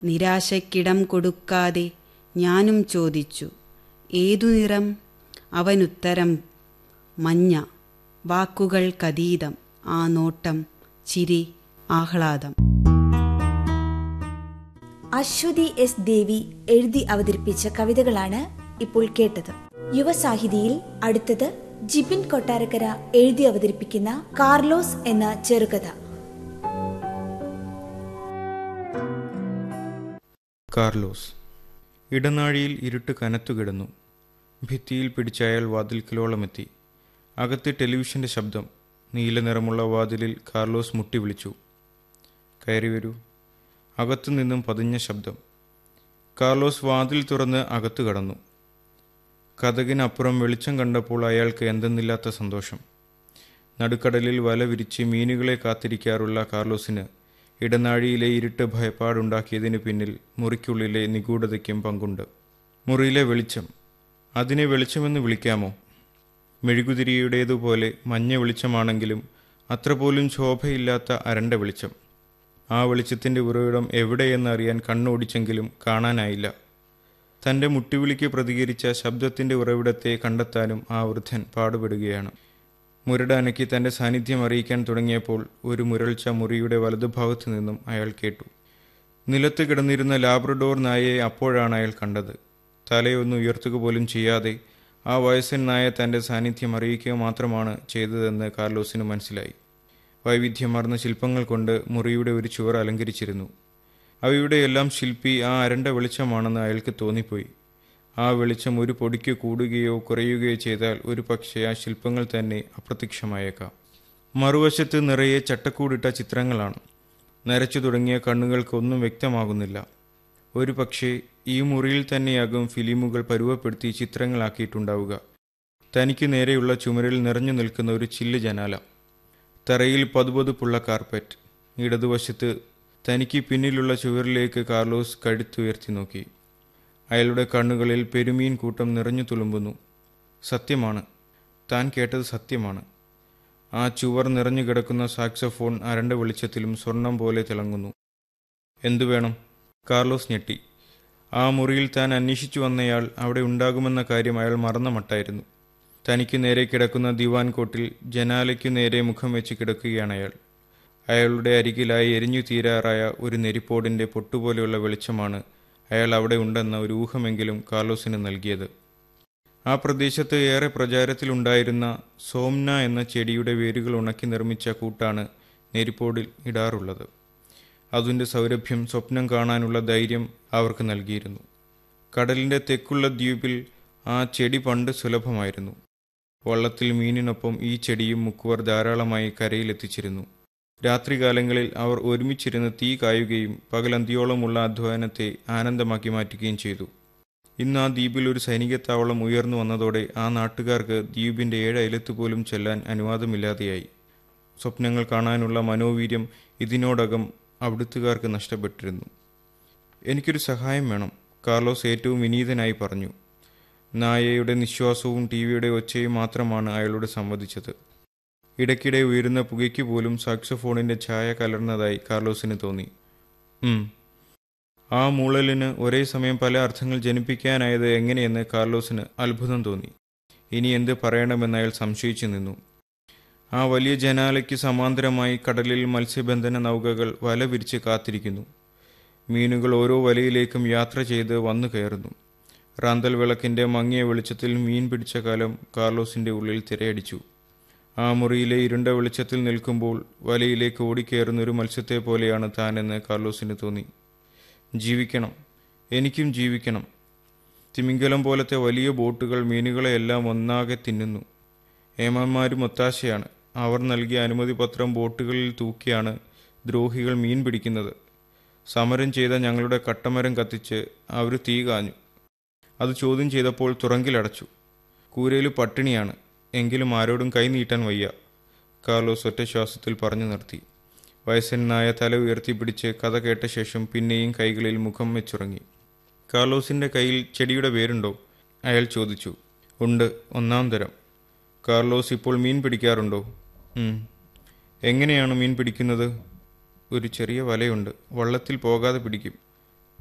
നിരാശയ്ക്കിടം കൊടുക്കാതെ ഞാനും ചോദിച്ചു ഏതു നിറം അവനുത്തരം മഞ്ഞ വാക്കുകൾക്കതീതം ആ നോട്ടം ചിരി ആഹ്ലാദം അശ്വതി എസ് ദേവി എഴുതി അവതരിപ്പിച്ച കവിതകളാണ് ഇപ്പോൾ കേട്ടത് യുവസാഹിതിയിൽ അടുത്തത് ജിബിൻ കൊട്ടാരക്കര എഴുതി അവതരിപ്പിക്കുന്ന കാർലോസ് എന്ന ചെറുകഥ കാർലോസ് ഇടനാഴിയിൽ ഇരുട്ട് കനത്തുകിടന്നു ഭിത്തിയിൽ പിടിച്ചയാൾ വാതിൽക്കലോളമെത്തി അകത്ത് ടെലിവിഷന്റെ ശബ്ദം നീല നിറമുള്ള വാതിലിൽ കാർലോസ് മുട്ടി വിളിച്ചു കയറി വരൂ അകത്തു നിന്നും പതിഞ്ഞ ശബ്ദം കാർലോസ് വാതിൽ തുറന്ന് അകത്തു കടന്നു കഥകിനപ്പുറം വെളിച്ചം കണ്ടപ്പോൾ അയാൾക്ക് എന്തെന്നില്ലാത്ത സന്തോഷം നടുക്കടലിൽ വല വിരിച്ച് മീനുകളെ കാത്തിരിക്കാറുള്ള കാർലോസിന് ഇടനാഴിയിലെ ഇരുട്ട് ഭയപ്പാടുണ്ടാക്കിയതിന് പിന്നിൽ മുറിക്കുള്ളിലെ നിഗൂഢതയ്ക്കും പങ്കുണ്ട് മുറിയിലെ വെളിച്ചം അതിനെ വെളിച്ചമെന്ന് വിളിക്കാമോ മെഴുകുതിരിയുടേതുപോലെ മഞ്ഞ വെളിച്ചമാണെങ്കിലും അത്ര പോലും ശോഭയില്ലാത്ത അരണ്ട വെളിച്ചം ആ വെളിച്ചത്തിൻ്റെ ഉറവിടം എവിടെയെന്നറിയാൻ കണ്ണോടിച്ചെങ്കിലും കാണാനായില്ല തൻ്റെ മുട്ടിവിളിക്ക് പ്രതികരിച്ച ശബ്ദത്തിൻ്റെ ഉറവിടത്തെ കണ്ടെത്താനും ആ വൃദ്ധൻ പാടുപെടുകയാണ് മുരടാനയ്ക്ക് തൻ്റെ സാന്നിധ്യം അറിയിക്കാൻ തുടങ്ങിയപ്പോൾ ഒരു മുരൾച്ച മുറിയുടെ വലതുഭാഗത്തു നിന്നും അയാൾ കേട്ടു നിലത്ത് കിടന്നിരുന്ന ലാബ്രഡോർ നായയെ അപ്പോഴാണ് അയാൾ കണ്ടത് തലയൊന്നും ഉയർത്തുക പോലും ചെയ്യാതെ ആ വയസ്സൻ നായ തൻ്റെ സാന്നിധ്യം അറിയിക്കുക മാത്രമാണ് ചെയ്തതെന്ന് കാർലോസിന് മനസ്സിലായി വൈവിധ്യമാർന്ന ശില്പങ്ങൾ കൊണ്ട് മുറിയുടെ ഒരു ചുവർ അലങ്കരിച്ചിരുന്നു അവയുടെ എല്ലാം ശില്പി ആ അരണ്ട വെളിച്ചമാണെന്ന് അയാൾക്ക് തോന്നിപ്പോയി ആ വെളിച്ചം ഒരു പൊടിക്ക് കൂടുകയോ കുറയുകയോ ചെയ്താൽ ഒരു പക്ഷേ ആ ശില്പങ്ങൾ തന്നെ അപ്രത്യക്ഷമായേക്കാം മറുവശത്ത് നിറയെ ചട്ടക്കൂടിട്ട ചിത്രങ്ങളാണ് നരച്ചു തുടങ്ങിയ കണ്ണുകൾക്കൊന്നും വ്യക്തമാകുന്നില്ല ഒരു പക്ഷേ ഈ മുറിയിൽ തന്നെയാകും ഫിലിമുകൾ പരുവപ്പെടുത്തി ചിത്രങ്ങളാക്കിയിട്ടുണ്ടാവുക തനിക്ക് നേരെയുള്ള ചുമരിൽ നിറഞ്ഞു നിൽക്കുന്ന ഒരു ചില്ല് ജനാല തറയിൽ പതുപതുപ്പുള്ള കാർപ്പറ്റ് ഇടതുവശത്ത് തനിക്ക് പിന്നിലുള്ള ചുവരിലേക്ക് കാർലോസ് കഴുത്തുയർത്തി നോക്കി അയാളുടെ കണ്ണുകളിൽ പെരുമീൻ കൂട്ടം നിറഞ്ഞു തുളുമ്പുന്നു സത്യമാണ് താൻ കേട്ടത് സത്യമാണ് ആ ചുവർ നിറഞ്ഞു കിടക്കുന്ന സാക്സഫോൺ അരണ്ട വെളിച്ചത്തിലും സ്വർണം പോലെ തിളങ്ങുന്നു എന്തു വേണം കാർലോസ് ഞെട്ടി ആ മുറിയിൽ താൻ അന്വേഷിച്ചു വന്നയാൾ അവിടെ ഉണ്ടാകുമെന്ന കാര്യം അയാൾ മറന്ന മട്ടായിരുന്നു തനിക്ക് നേരെ കിടക്കുന്ന ദിവാൻ കോട്ടിൽ ജനാലയ്ക്കു നേരെ മുഖം വെച്ച് കിടക്കുകയാണ് അയാൾ അയാളുടെ അരികിലായി എരിഞ്ഞു തീരാറായ ഒരു നെരിപ്പോടിൻ്റെ പൊട്ടുപോലെയുള്ള വെളിച്ചമാണ് അയാൾ അവിടെ ഉണ്ടെന്ന ഒരു ഊഹമെങ്കിലും കാർലോസിന് നൽകിയത് ആ പ്രദേശത്ത് ഏറെ പ്രചാരത്തിലുണ്ടായിരുന്ന സോംന എന്ന ചെടിയുടെ വേരുകൾ ഉണക്കി നിർമ്മിച്ച കൂട്ടാണ് നെരിപ്പോടിൽ ഇടാറുള്ളത് അതിൻ്റെ സൗരഭ്യം സ്വപ്നം കാണാനുള്ള ധൈര്യം അവർക്ക് നൽകിയിരുന്നു കടലിൻ്റെ തെക്കുള്ള ദ്വീപിൽ ആ ചെടി പണ്ട് സുലഭമായിരുന്നു വള്ളത്തിൽ മീനിനൊപ്പം ഈ ചെടിയും മുക്കുവർ ധാരാളമായി കരയിലെത്തിച്ചിരുന്നു രാത്രികാലങ്ങളിൽ അവർ ഒരുമിച്ചിരുന്ന് തീ കായുകയും പകലന്തിയോളമുള്ള അധ്വാനത്തെ ആനന്ദമാക്കി മാറ്റുകയും ചെയ്തു ഇന്ന് ആ ദ്വീപിൽ ഒരു സൈനിക താവളം ഉയർന്നു വന്നതോടെ ആ നാട്ടുകാർക്ക് ദ്വീപിന്റെ ഏഴ് അയലത്ത് പോലും ചെല്ലാൻ അനുവാദമില്ലാതെയായി സ്വപ്നങ്ങൾ കാണാനുള്ള മനോവീര്യം ഇതിനോടകം അവിടുത്തുകാർക്ക് നഷ്ടപ്പെട്ടിരുന്നു എനിക്കൊരു സഹായം വേണം കാർലോസ് ഏറ്റവും വിനീതനായി പറഞ്ഞു നായയുടെ നിശ്വാസവും ടി വിയുടെ ഒച്ചയും മാത്രമാണ് അയാളോട് സംവദിച്ചത് ഇടയ്ക്കിടെ ഉയരുന്ന പുകയ്ക്ക് പോലും സാക്സഫോണിന്റെ ഛായ കലർന്നതായി കാർലോസിന് തോന്നി ഉം ആ മൂളലിന് ഒരേ സമയം പല അർത്ഥങ്ങൾ ജനിപ്പിക്കാനായത് എങ്ങനെയെന്ന് കാർലോസിന് അത്ഭുതം തോന്നി ഇനി എന്ത് പറയണമെന്ന് അയാൾ സംശയിച്ചു നിന്നു ആ വലിയ ജനാലയ്ക്ക് സമാന്തരമായി കടലിൽ മത്സ്യബന്ധന നൗകകൾ വല വിരിച്ച് കാത്തിരിക്കുന്നു മീനുകൾ ഓരോ വലയിലേക്കും യാത്ര ചെയ്ത് വന്നു കയറുന്നു റാന്തൽ വിളക്കിന്റെ മങ്ങിയ വെളിച്ചത്തിൽ മീൻ പിടിച്ച കാലം കാർലോസിന്റെ ഉള്ളിൽ തിരയടിച്ചു ആ മുറിയിലെ ഇരുണ്ട വെളിച്ചത്തിൽ നിൽക്കുമ്പോൾ വലയിലേക്ക് ഓടിക്കയറുന്ന ഒരു മത്സ്യത്തെ പോലെയാണ് താനെന്ന് കാർലോസിന് തോന്നി ജീവിക്കണം എനിക്കും ജീവിക്കണം തിമിംഗലം പോലത്തെ വലിയ ബോട്ടുകൾ മീനുകളെയെല്ലാം ഒന്നാകെ തിന്നുന്നു ഏമാന്മാരും ഒത്താശയാണ് അവർ നൽകിയ അനുമതി പത്രം ബോട്ടുകളിൽ തൂക്കിയാണ് ദ്രോഹികൾ മീൻ പിടിക്കുന്നത് സമരം ചെയ്ത ഞങ്ങളുടെ കട്ടമരം കത്തിച്ച് അവർ തീ കാഞ്ഞു അത് ചോദ്യം ചെയ്തപ്പോൾ തുറങ്കിലടച്ചു കൂരയിൽ പട്ടിണിയാണ് എങ്കിലും ആരോടും കൈ നീട്ടാൻ വയ്യ കാർലോസ് ഒറ്റ ശ്വാസത്തിൽ പറഞ്ഞു നിർത്തി വയസ്സനായ തല ഉയർത്തിപ്പിടിച്ച് കഥ കേട്ട ശേഷം പിന്നെയും കൈകളിൽ മുഖം വെച്ചുറങ്ങി കാർലോസിന്റെ കയ്യിൽ ചെടിയുടെ പേരുണ്ടോ അയാൾ ചോദിച്ചു ഉണ്ട് ഒന്നാം തരം കാർലോസ് ഇപ്പോൾ മീൻ പിടിക്കാറുണ്ടോ ഉം. എങ്ങനെയാണ് മീൻ പിടിക്കുന്നത് ഒരു ചെറിയ വലയുണ്ട് വള്ളത്തിൽ പോകാതെ പിടിക്കും